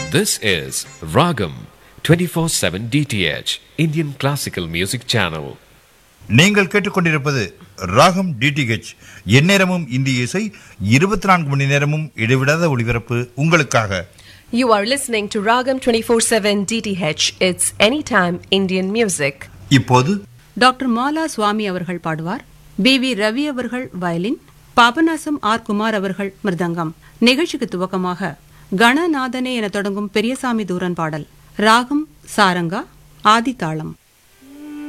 This is Ragam 24/7 DTH Indian Classical Music Channel. நீங்கள் கேட்டுக்கொண்டிருப்பது ராகம் டிடிஹெச் எந்நேரமும் இந்திய இசை இருபத்தி நான்கு மணி நேரமும் இடைவிடாத ஒளிபரப்பு உங்களுக்காக You are listening to Ragam 24/7 DTH. It's anytime Indian music. இப்போது டாக்டர் மாலா சுவாமி அவர்கள் பாடுவார் பி வி ரவி அவர்கள் வயலின் பாபநாசம் ஆர் குமார் அவர்கள் மிருதங்கம் நிகழ்ச்சிக்கு துவக்கமாக கணநாதனே என தொடங்கும் பெரியசாமி தூரன் பாடல் ராகம் சாரங்கா ஆதிதாளம்